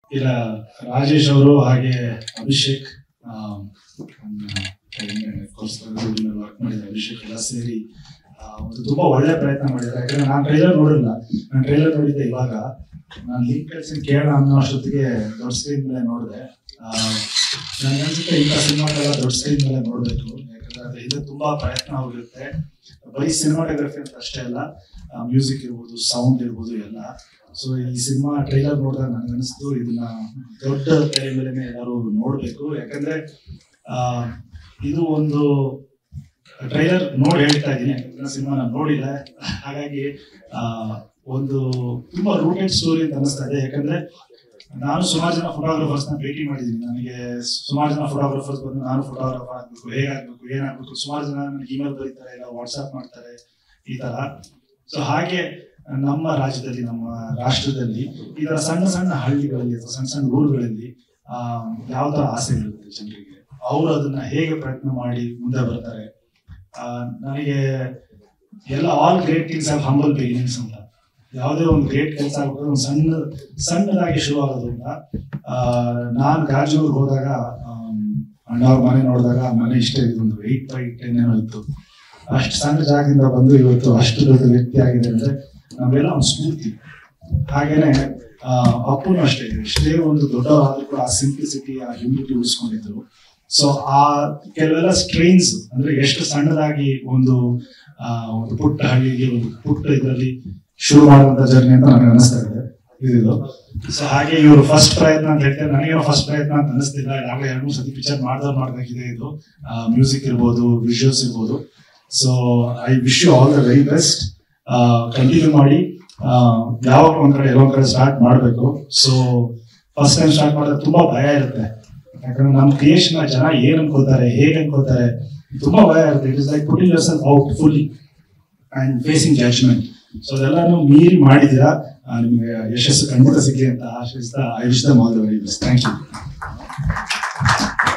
ಇಲ್ಲ ರಾಜೇಶ್ ಅವರು ಹಾಗೆ ಅಭಿಷೇಕ್ ವರ್ಕ್ ಮಾಡಿದ ಅಭಿಷೇಕ್ ಎಲ್ಲ ಸೇರಿ ಆ, ಒಂದು ತುಂಬಾ ಒಳ್ಳೆ ಪ್ರಯತ್ನ ಮಾಡಿದ್ದಾರೆ ಯಾಕಂದ್ರೆ ನಾನು ಟ್ರೈಲರ್ ನೋಡಿಲ್ಲ ನಾನು ಟ್ರೈಲರ್ ನೋಡಿದ್ದೆ ಇವಾಗ ನಾನು ಲಿಂಕ್ ಕಳ್ಸಿ ಕೇಳೋಣ ಅನ್ನೋ ಅಷ್ಟೊತ್ತಿಗೆ ದೊಡ್ಡ ಸ್ಕ್ರೀನ್ ಮೇಲೆ ನೋಡಿದೆ ನನಗೆ ಅನ್ಸುತ್ತೆ ಇಂಥ ಸಿನಿಮಾಗಳೆಲ್ಲ ದೊಡ್ಡ ಸ್ಕ್ರೀನ್ ಮೇಲೆ ನೋಡ್ಬೇಕು ಯಾಕಂದ್ರೆ ಅದ್ರ ಹಿಂದೆ ತುಂಬಾ ಪ್ರಯತ್ನ ಹೋಗಿರುತ್ತೆ ಬರೀ ಸಿನಿಮಾಟೋಗ್ರಫಿ ಅಂತ ಅಷ್ಟೇ ಅಲ್ಲ ಮ್ಯೂಸಿಕ್ ಇರ್ಬೋದು ಸೌಂಡ್ ಇರ್ಬೋದು ಎಲ್ಲ ಸೊ ಈ ಸಿನಿಮಾ ಟ್ರೈಲರ್ ನೋಡಿದಾಗ ನನಗೆ ಅನಿಸ್ತು ಇದನ್ನ ದೊಡ್ಡ ತೆರೆ ಮೇಲೆ ಎಲ್ಲರೂ ನೋಡ್ಬೇಕು ಯಾಕಂದ್ರೆ ಆ, ಇದು ಒಂದು ಟ್ರೈಲರ್ ನೋಡಿ ಹೇಳ್ತಾ ಇದ್ದೀನಿ ಯಾಕಂದ್ರೆ ಸಿನಿಮಾ ನಾನು ನೋಡಿಲ್ಲ ಹಾಗಾಗಿ ಆ, ಒಂದು ತುಂಬಾ ರೂಟೆಡ್ ಸ್ಟೋರಿ ಅಂತ ಅನಿಸ್ತಾ ಇದೆ ಯಾಕಂದ್ರೆ ನಾನು ಸುಮಾರು ಜನ ಫೋಟೋಗ್ರಾಫರ್ಸ್ ನ ಭೇಟಿ ಮಾಡಿದ್ದೀನಿ ನನಗೆ ಸುಮಾರು ಜನ ಫೋಟೋಗ್ರಾಫರ್ಸ್ ಬಂದು ನಾನು ಫೋಟೋಗ್ರಾಫರ್ ಆಗ್ಬೇಕು ಹೇಗಾಗ್ಬೇಕು ಏನಾಗ್ಬೇಕು ಸುಮಾರು ಜನ ನನಗೆ ಇಮೇಲ್ ಬರೀತಾರೆ ಇಲ್ಲ ವಾಟ್ಸ್ಆಪ್ ಮಾಡ್ತಾರೆ ಈ ತರ ಸೊ ಹಾಗೆ ನಮ್ಮ ರಾಜ್ಯದಲ್ಲಿ ನಮ್ಮ ರಾಷ್ಟ್ರದಲ್ಲಿ ಈ ತರ ಸಣ್ಣ ಸಣ್ಣ ಹಳ್ಳಿಗಳಲ್ಲಿ ಅಥವಾ ಸಣ್ಣ ಸಣ್ಣ ಊರುಗಳಲ್ಲಿ ಆ ಯಾವ ತರ ಆಸೆಗಳಿರುತ್ತೆ ಜನರಿಗೆ ಅವರು ಅದನ್ನ ಹೇಗೆ ಪ್ರಯತ್ನ ಮಾಡಿ ಮುಂದೆ ಬರ್ತಾರೆ ಆ, ನನಗೆ ಎಲ್ಲ all great things of humble beginnings ಅಂತ ಯಾವುದೇ ಒಂದು ಗ್ರೇಟ್ ಕೆಲಸ ಆಗ್ಬೇಕು ಒಂದು ಸಣ್ಣ ಸಣ್ಣದಾಗಿ ಶುರು ಆಗೋದ್ರಿಂದ ಆ, ನಾನು ಗಾಜೂರ್ಗೆ ಹೋದಾಗ ಆಮ್, ಅಣ್ಣವ್ರ ಮನೆ ನೋಡಿದಾಗ ಆ ಮನೆ ಇಷ್ಟೇ ಇದು ಒಂದು ಏಟ್ ಬೈ ಟೆನ್ ಏನೋ ಇತ್ತು ಅಷ್ಟು ಸಣ್ಣ ಜಾಗದಿಂದ ಬಂದು ಇವತ್ತು ಅಷ್ಟು ದೊಡ್ಡ ವ್ಯಕ್ತಿ ಆಗಿದೆ ಅಂದ್ರೆ ನಮ್ಮೆಲ್ಲ ಒಂದು ಸ್ಫೂರ್ತಿ ಹಾಗೇನೆ ಆ, ಅಪ್ಪನು ಅಷ್ಟೇ ಎಷ್ಟೇ ಒಂದು ದೊಡ್ಡವರಾದ್ರೂ ಕೂಡ ಆ ಸಿಂಪ್ಲಿಸಿಟಿ ಆ ಹ್ಯೂಮಿಲಿಟಿ ಉಳಿಸ್ಕೊಂಡಿದ್ರು ಸೊ ಆ ಕೆಲವೆಲ್ಲ ಸ್ಟ್ರೈನ್ಸ್ ಅಂದ್ರೆ ಎಷ್ಟು ಸಣ್ಣದಾಗಿ ಒಂದು ಆ, ಒಂದು ಪುಟ್ಟ ಹಳ್ಳಿಗೆ ಒಂದು ಪುಟ್ಟ ಇದರಲ್ಲಿ ಶುರು ಮಾಡುವಂತ ಜರ್ನಿ ಅಂತ ನನಗೆ ಅನಿಸ್ತಾ ಇದೆ ಇದು ಸೊ ಹಾಗೆ ಇವರು ಫಸ್ಟ್ ಪ್ರಯತ್ನ ಅಂತ ಹೇಳ್ತಾರೆ ನನಗೇನೋ ಫಸ್ಟ್ ಪ್ರಯತ್ನ ಅಂತ ಅನಿಸ್ತಿಲ್ಲ ಈಗಾಗಲೇ ಎರಡು ಮೂರು ಸತಿ ಪಿಕ್ಚರ್ ಮಾಡ್ದಾಗ ಮಾಡ್ಬೇಕಿದೆ ಇದು ಮ್ಯೂಸಿಕ್ ಇರ್ಬೋದು ವಿಜುವಲ್ಸ್ ಇರ್ಬೋದು so I wish you all the very best continue ಮಾಡಿ ಆ, ಯಾವಾಗ ಒಂದ್ ಕಡೆ ಎಲ್ಲೋ ಒಂದ್ ಕಡೆ ಸ್ಟಾರ್ಟ್ ಮಾಡಬೇಕು ಸೊ ಫಸ್ಟ್ ಟೈಮ್ ಸ್ಟಾರ್ಟ್ ಮಾಡಿದಾಗ ತುಂಬಾ ಭಯ ಇರುತ್ತೆ ಯಾಕಂದ್ರೆ ನಮ್ಮ ಕ್ರಿಯೇಷನ್ ಜನ ಏನ್ ಅನ್ಕೋತಾರೆ ಹೇಗೆ ಅನ್ಕೋತಾರೆ ತುಂಬಾ ಭಯ ಇರುತ್ತೆ it is like putting yourself out fully and facing judgement so ಅದೆಲ್ಲಾನು ಮೀರಿ ಮಾಡಿದ್ದೀರಾ ಆ, ನಿಮ್ಗೆ ಯಶಸ್ಸು ಖಂಡಿತ ಸಿಗ್ಲಿ ಅಂತ ಆಶಿಸ್ತಾ I wish them all the very best thank you